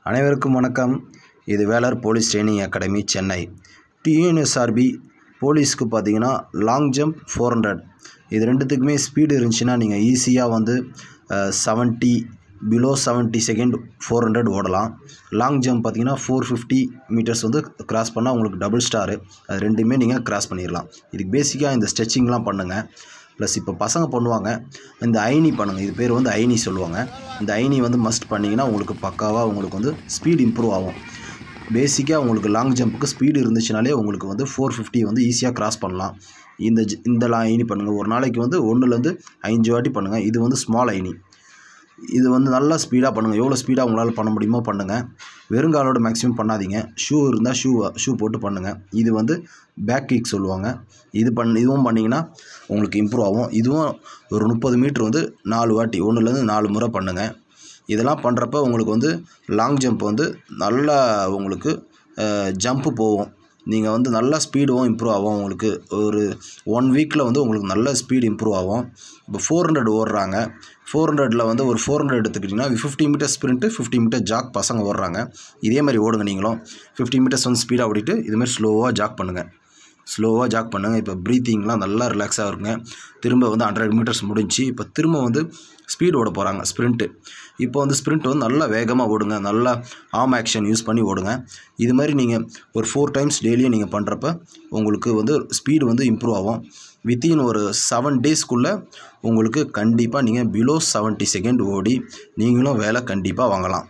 அனைவருக்கும் வணக்கம் இது Velar police training academy Chennai TNSRB போலீஸ்க்கு பார்த்தீங்கன்னா லாங் ஜம்ப் ஃபோர் ஹண்ட்ரட் இது ரெண்டுத்துக்குமே ஸ்பீடு இருந்துச்சுன்னா நீங்கள் ஈஸியாக வந்து seventy below seventy second four hundred ஓடலாம் லாங் ஜம்ப் பார்த்தீங்கன்னா ஃபோர் ஃபிஃப்டி மீட்டர்ஸ் வந்து கிராஸ் பண்ணால் உங்களுக்கு டபுள் ஸ்டாரு அது ரெண்டுமே நீங்கள் கிராஸ் பண்ணிடலாம் இதுக்கு பேசிக்காக இந்த ஸ்ட்ரெச்சிங்லாம் பண்ணுங்கள் ப்ளஸ் இப்போ பசங்க பண்ணுவாங்க இந்த ஐனி பண்ணுங்கள் இது பேர் வந்து ஐனி சொல்லுவாங்க இந்த ஐனி வந்து மஸ்ட் பண்ணிங்கன்னா உங்களுக்கு பக்காவாக உங்களுக்கு வந்து ஸ்பீட் இம்ப்ரூவ் ஆகும் பேசிக்காக உங்களுக்கு லாங் ஜம்ப்புக்கு ஸ்பீடு இருந்துச்சுனாலே உங்களுக்கு வந்து ஃபோர் ஃபிஃப்டி வந்து ஈஸியாக கிராஸ் பண்ணலாம் இந்த ஜ- இந்த லா ஐனி பண்ணுங்கள் ஒரு நாளைக்கு வந்து ஒன்றுலேருந்து அஞ்சு வாட்டி பண்ணுங்கள் இது வந்து ஸ்மால் ஐனி இது வந்து நல்லா ஸ்பீடாக பண்ணுங்கள் எவ்வளோ ஸ்பீடாக உங்களால் பண்ண முடியுமோ பண்ணுங்கள் வெறுங்காலோட மேக்ஸிமம் பண்ணாதீங்க ஷூ இருந்தால் ஷூ ஷூ போட்டு பண்ணுங்கள் இது வந்து பேக் கிக் சொல்லுவாங்க இது பண்ண இதுவும் பண்ணிங்கன்னா உங்களுக்கு இம்ப்ரூவ் ஆகும் இதுவும் ஒரு முப்பது மீட்ரு வந்து நாலு வாட்டி ஒன்றுலேருந்து நாலு முறை பண்ணுங்கள் இதெல்லாம் பண்ணுறப்ப உங்களுக்கு வந்து லாங் ஜம்ப் வந்து நல்லா உங்களுக்கு ஜம்ப்பு போகும் நீங்கள் வந்து நல்லா ஸ்பீடும் இம்ப்ரூவ் ஆகும் உங்களுக்கு ஒரு ஒன் வீக்கில் வந்து உங்களுக்கு நல்ல ஸ்பீடு இம்ப்ரூவ் ஆகும் இப்போ ஃபோர் ஹண்ட்ரட் ஓடுறாங்க ஃபோர் ஹண்ட்ரடில் வந்து ஒரு ஃபோர் ஹண்ட்ரட் எடுத்துக்கிட்டிங்கன்னா fifty metre sprint fifty metre jog பசங்க ஓடுறாங்க இதே மாதிரி ஓடுங்க நீங்களும் ஃபிஃப்டி மீட்டர்ஸ் வந்து ஸ்பீடாக ஓடிட்டு இதுமாதிரி ஸ்லோவாக ஜாக் பண்ணுங்கள் ஸ்லோவாக ஜாக் பண்ணுங்கள் இப்போ ப்ரீத்திங்லாம் நல்லா ரிலாக்ஸாக இருங்க திரும்ப வந்து ஹண்ட்ரட் மீட்டர்ஸ் முடிஞ்சு இப்போ திரும்ப வந்து ஸ்பீட் ஓட போகிறாங்க ஸ்ப்ரிண்ட்டு இப்போ வந்து ஸ்ப்ரிண்ட் வந்து நல்லா வேகமாக ஓடுங்க நல்லா ஆம் ஆக்ஷன் யூஸ் பண்ணி ஓடுங்க இது மாதிரி நீங்கள் ஒரு ஃபோர் டைம்ஸ் டெய்லியும் நீங்கள் பண்ணுறப்ப உங்களுக்கு வந்து ஸ்பீடு வந்து இம்ப்ரூவ் ஆகும் வித்தின் ஒரு செவன் டேஸ்க்குள்ளே உங்களுக்கு கண்டிப்பாக நீங்கள் பிலோ செவன்ட்டி செகண்ட் ஓடி நீங்களும் வேலை கண்டிப்பாக வாங்கலாம்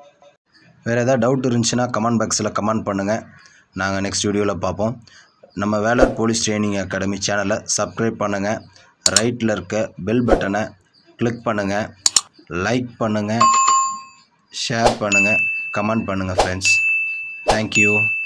வேறு ஏதாவது டவுட் இருந்துச்சுன்னா கமெண்ட் பாக்ஸில் கமெண்ட் பண்ணுங்கள் நாங்கள் நெக்ஸ்ட் வீடியோவில் பார்ப்போம் நம்ம வேலர் போலீஸ் ட்ரைனிங் அகாடமி சேனலை சப்ஸ்கிரைப் பண்ணுங்கள் ரைட்டில் இருக்க பெல் பட்டனை கிளிக் பண்ணுங்கள் லைக் பண்ணுங்கள் ஷேர் பண்ணுங்கள் கமெண்ட் பண்ணுங்கள் ஃப்ரெண்ட்ஸ் தேங்க்யூ